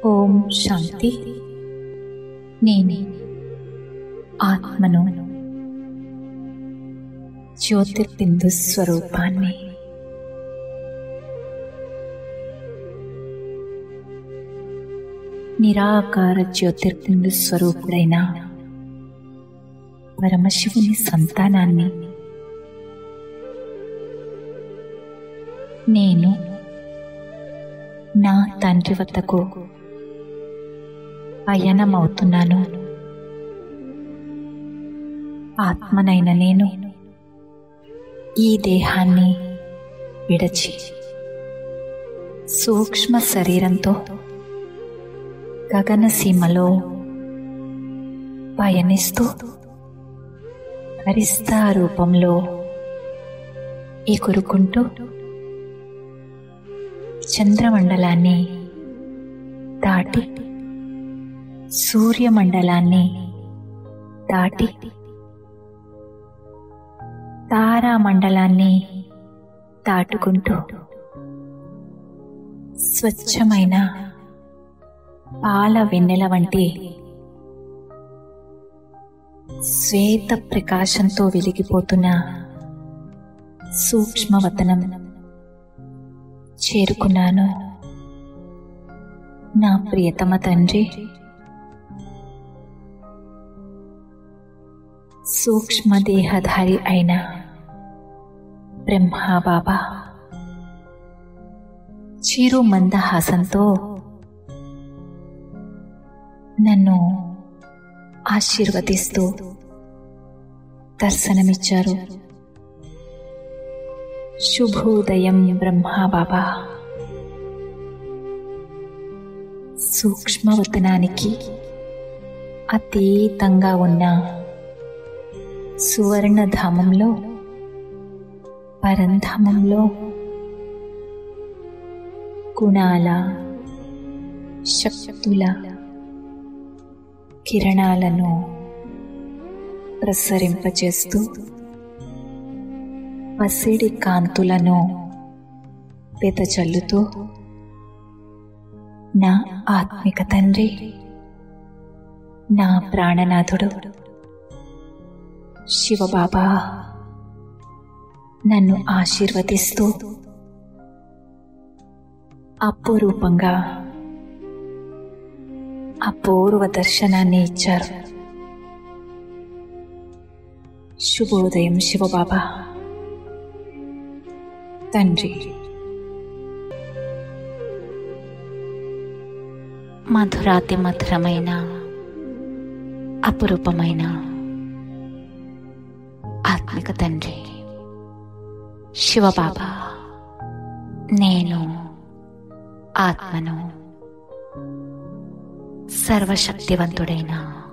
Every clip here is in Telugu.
ఓం శాంతి నేనే ఆత్మను జ్యోతిర్బిందు స్వరూపాన్ని నిరాకార జ్యోతిర్బిందు స్వరూపుడైన పరమశివుని సంతానాన్ని నేను నా తండ్రి వద్దకు పయనమవుతున్నాను ఆత్మనైన నేను ఈ దేహాన్ని విడచి సూక్ష్మ శరీరంతో గగనసీమలో పయనిస్తూ హరిస్తా రూపంలో ఎగురుకుంటూ చంద్రమండలాన్ని దాటి సూర్యమండలాన్ని దాటి తారామండలాన్ని దాటుకుంటూ స్వచ్ఛమైన పాల వెన్నెల వంటి శ్వేత ప్రకాశంతో వెలిగిపోతున్న సూక్ష్మవతనం చేరుకున్నాను నా ప్రియతమ తండ్రి సూక్ష్మదేహధారి అయిన బ్రహ్మా బాబా చిరు మందహాసంతో నన్ను ఆశీర్వదిస్తూ దర్శనమిచ్చారు శుభోదయం బ్రహ్మా బాబా సూక్ష్మవతనానికి అతీతంగా ఉన్న సువర్ణధామంలో పరంధామంలో గుణాల శక్తుల కిరణాలను ప్రసరింపచేస్తూ పసిడి కాంతులను వెదజల్లుతూ నా ఆత్మిక తండ్రి నా ప్రాణనాథుడు శివబాబా నన్ను ఆశీర్వదిస్తూ అపురూపంగా అపూర్వ దర్శనాన్ని ఇచ్చారు శుభోదయం శివబాబా తండ్రి మధురాతి మధురమైన అపురూపమైన ఆత్మిక తండ్రి శివబాబా నేను ఆత్మను సర్వశక్తివంతుడైన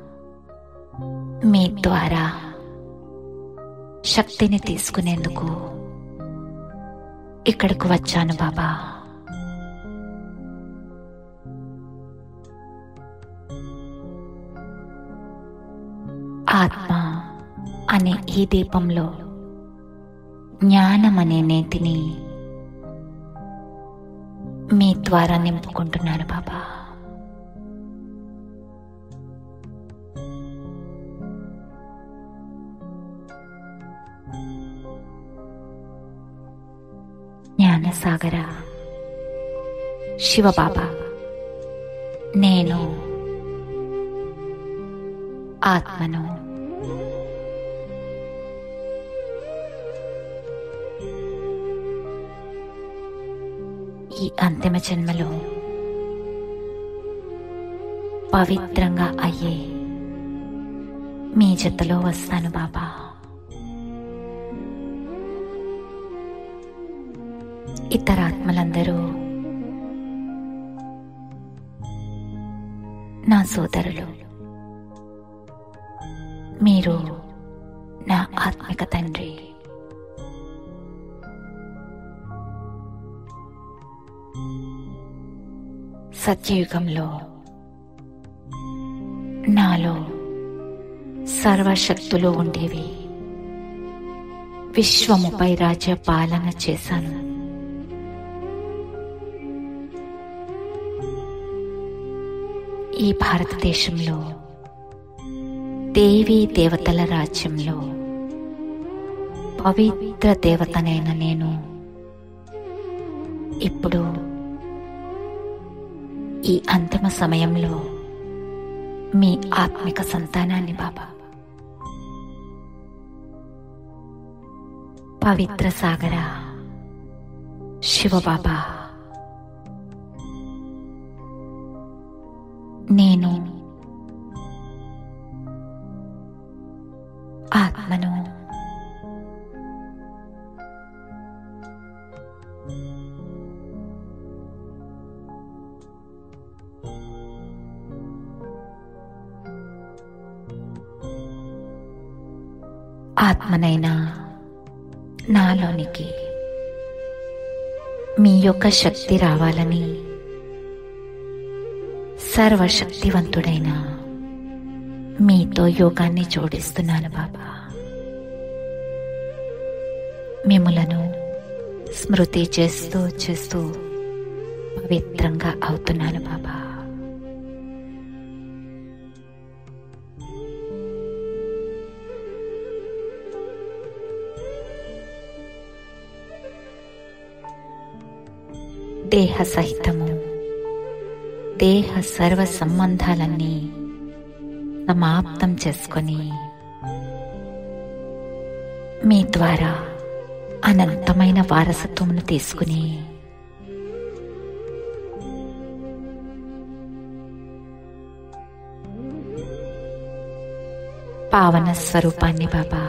మీ ద్వారా శక్తిని తీసుకునేందుకు ఇక్కడకు వచ్చాను బాబా ఆత్మ అనే ఈ దీపంలో జ్ఞానం అనే నేతిని మీ ద్వారా నింపుకుంటున్నాను బాబా జ్ఞానసాగర శివబాబా నేను ఆత్మను ఈ అంతిమ జన్మలో పవిత్రంగా అయ్యే మీ జతలో వస్తాను బాబా ఇతర ఆత్మలందరూ నా సోదరులు మీరు నా ఆత్మిక తండ్రి సత్యయుగంలో నాలో సర్వశక్తులు ఉండేవి విశ్వముపై రాజ్య పాలన చేశాను ఈ భారతదేశంలో దేవీ దేవతల రాజ్యంలో పవిత్ర దేవతనైన నేను ఇప్పుడు ఈ అంతిమ సమయంలో మీ ఆత్మిక సంతానాన్ని బాబా పవిత్ర సాగర శివబాబా నేను ఆత్మను ఆత్మనైనా నాలోనికి మీ యొక్క శక్తి రావాలని సర్వశక్తివంతుడైన మీతో యోగాన్ని జోడిస్తున్నాను బాబా మిమ్మలను స్మృతి చేస్తూ చేస్తూ పవిత్రంగా అవుతున్నాను బాబా దేహ సహితము దేహ సర్వ సంబంధాలన్నీ సమాప్తం చేసుకొని మీ ద్వారా అనంతమైన వారసత్వమును తీసుకుని పావన స్వరూపాన్ని బాబా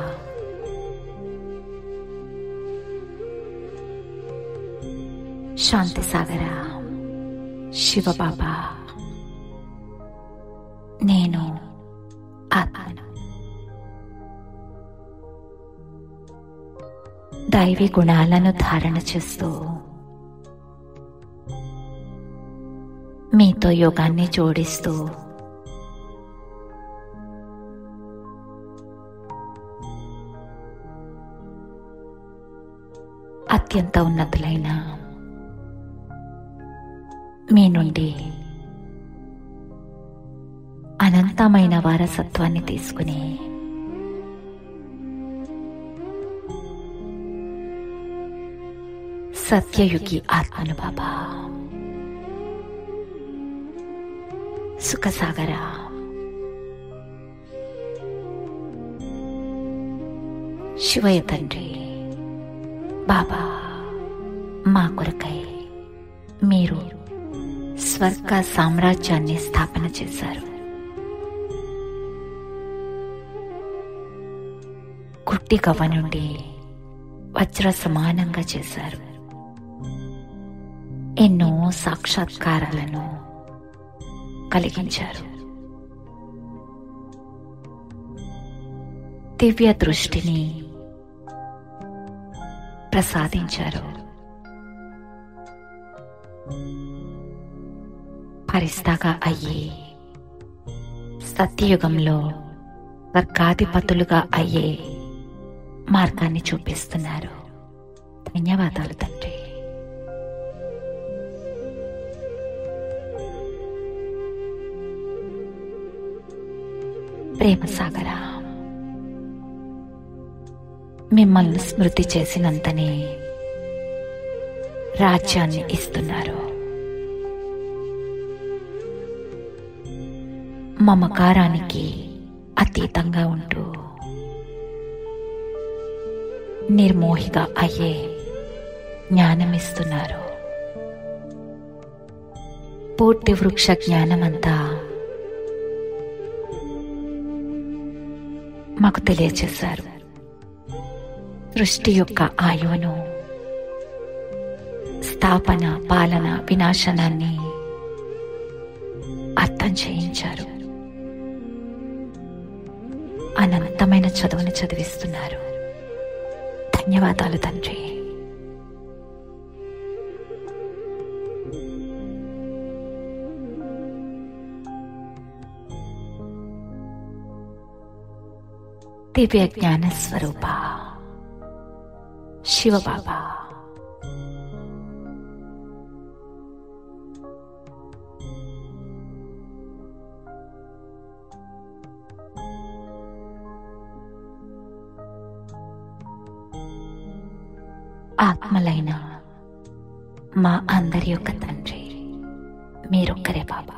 శాంతి సాగర శివబాబా నేను ఆత్మను దైవీ గుణాలను ధారణ చేస్తూ మీతో యోగాన్ని జోడిస్తూ అత్యంత ఉన్నతులైన మీ నుండి అనంతమైన వారసత్వాన్ని తీసుకుని సత్యయుగి ఆత్మను బాబా సుఖసాగర శివయ తండ్రి బాబా మా కొరకై మీరు స్వర్గ సామ్రాజ్యాన్ని స్థాపన చేశారు కుట్టి గవ్వ నుండి వజ్ర సమానంగా చేశారు ఎన్నో సాక్షాత్కారాలను కలిగించారు దివ్య దృష్టిని ప్రసాదించారు పరిస్తాగా అయ్యి సత్యయుగంలో వర్గాధిపతులుగా అయ్యే మార్గాన్ని చూపిస్తున్నారు ధన్యవాదాలు తండ్రి ప్రేమ సాగర మిమ్మల్ని స్మృతి చేసినంతనే రాజ్యాన్ని ఇస్తున్నారు మమకారానికి అతీతంగా ఉంటూ నిర్మోహిగా అయ్యే జ్ఞానమిస్తున్నారు పూర్తి వృక్ష జ్ఞానమంతా మాకు తెలియచేశారు సృష్టి యొక్క ఆయువును స్థాపన పాలన వినాశనాన్ని అర్థం చేయించారు అనంతమైన చదువును చదివిస్తున్నారు ధన్యవాదాలు తండ్రి దివ్య జ్ఞాన స్వరూప శివబాబా ఆత్మలైన మా అందరి యొక్క తండ్రి మీరొక్కరే బాబా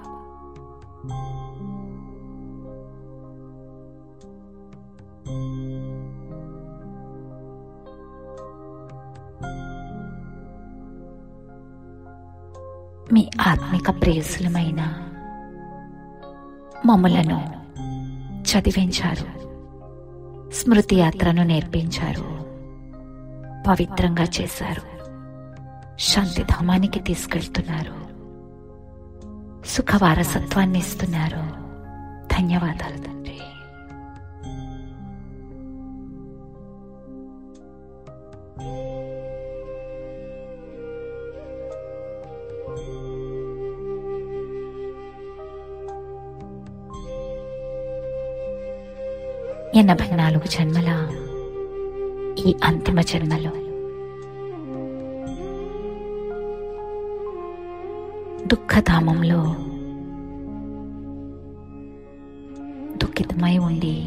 మీ ఆత్మిక ప్రేయసులమైన మమ్మలను చదివించారు స్మృతి యాత్రను నేర్పించారు పవిత్రంగా చేశారు శాంతిధామానికి తీసుకెళ్తున్నారు సుఖవారసత్వాన్ని ఇస్తున్నారు ధన్యవాదాలు తండ్రి ఎనభై నాలుగు జన్మల ఈ అంతిమ జన్మలో దుఃఖధామంలో దుఃఖితమై ఉండి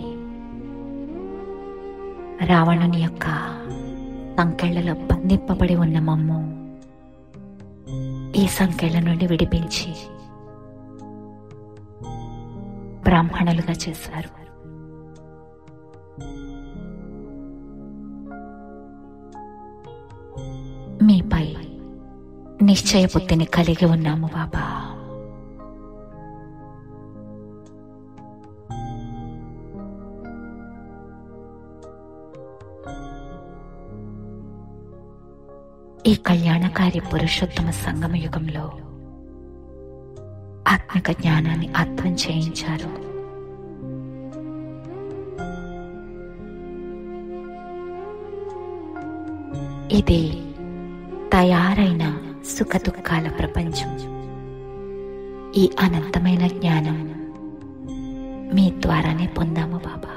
రావణుని యొక్క సంకెళ్లలో బంధింపబడి ఉన్న మమ్ము ఈ సంకెళ్ల నుండి విడిపించి బ్రాహ్మణులుగా చేశారు మీపై నిశ్చయ బుద్ధిని కలిగి ఉన్నాము బాబా ఈ కళ్యాణకారి పురుషోత్తమ సంగమ యుగంలో ఆత్మిక జ్ఞానాన్ని అర్థం చేయించారు ఇది తయారైన సుఖ దుఃఖాల ప్రపంచం ఈ అనంతమైన జ్ఞానం మీ ద్వారానే పొందాము బాబా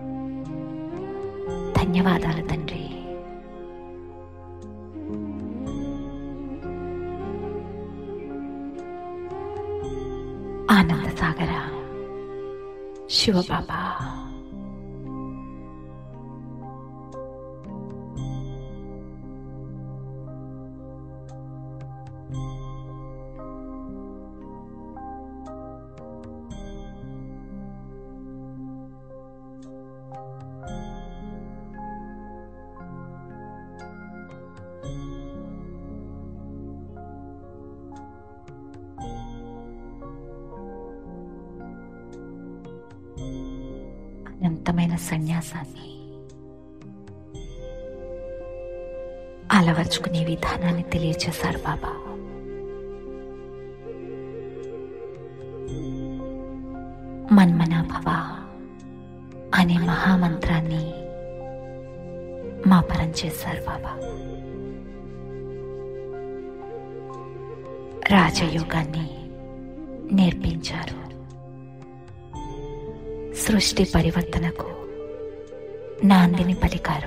ధన్యవాదాలు తండ్రి ఆనంద సాగర శివబాబా అనంతమైన సన్యాసాన్ని అలవర్చుకునే విధానాన్ని తెలియచేశారు బాబా మన్మనా భవ అనే మహామంత్రాన్ని మాపరం చేశారు బాబా రాజయోగాన్ని నేర్పించారు సృష్టి పరివర్తనకు నాందిని పలికారు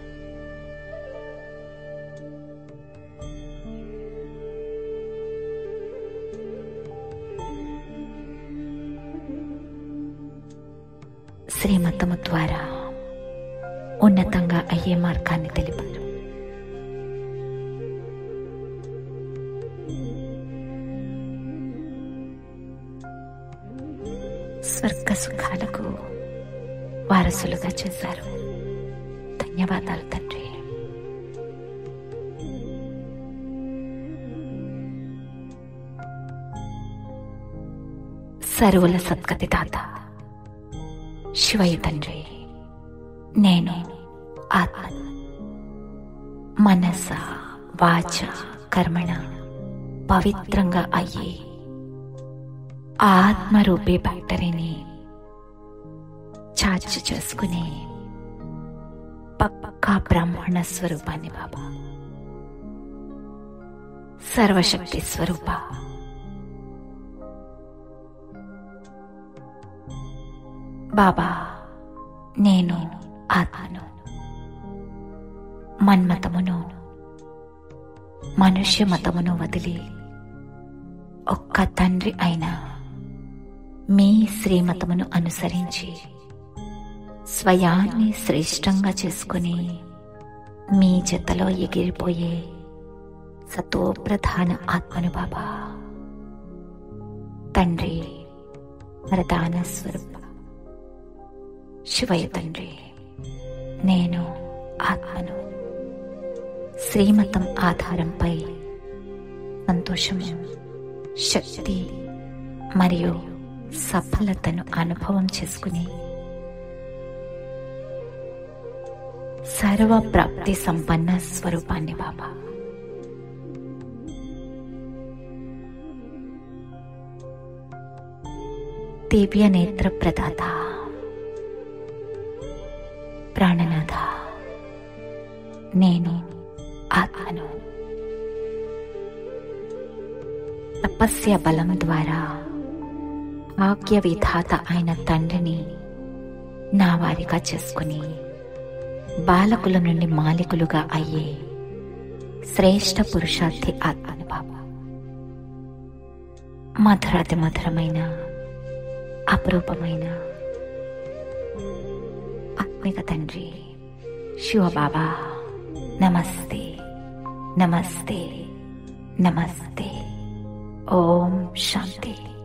శ్రీమతము ద్వారా ఉన్నతంగా అయ్యే మార్గాన్ని తెలిపారు స్వర్గ సుఖాలకు వారసులుగా చేశారు ధన్యవాదాలు తండ్రి సరువుల సద్గతి తాత శివయ్య తండ్రి నేను ఆత్మ మనస వాచ కర్మణ పవిత్రంగా అయ్యి ఆత్మరూపే బ్యాక్టరీని చార్జ్ చేసుకుని పక్కా బ్రాహ్మణ స్వరూపాన్ని బాబా సర్వశక్తి స్వరూప బాబా నేను ఆత్మను మన్మతమును మనుష్య మతమును వదిలి ఒక్క తండ్రి అయిన మీ శ్రీమతమును అనుసరించి స్వయాన్ని శ్రేష్టంగా చేసుకుని మీ జతలో ఎగిరిపోయే సతోప్రధాన ఆత్మను బాబా తండ్రి వరదాన స్వరూప శివయ్య తండ్రి నేను ఆత్మను శ్రీమతం ఆధారంపై సంతోషము శక్తి మరియు సఫలతను అనుభవం చేసుకుని సర్వప్రాప్తి సంపన్న స్వరూపాన్ని బాబా దివ్య నేత్ర ప్రదాత ప్రాణనాథ నేను ఆత్మను తపస్య బలం ద్వారా భాగ్య విధాత అయిన తండ్రిని నా వారిగా చేసుకుని బాలకుల నుండి మాలికులుగా అయ్యే శ్రేష్ఠ పురుషార్థి ఆత్మను బాబా మధురాతి మధురమైన అపురూపమైన ఆత్మిక తండ్రి శివబాబా నమస్తే నమస్తే నమస్తే ఓం శాంతి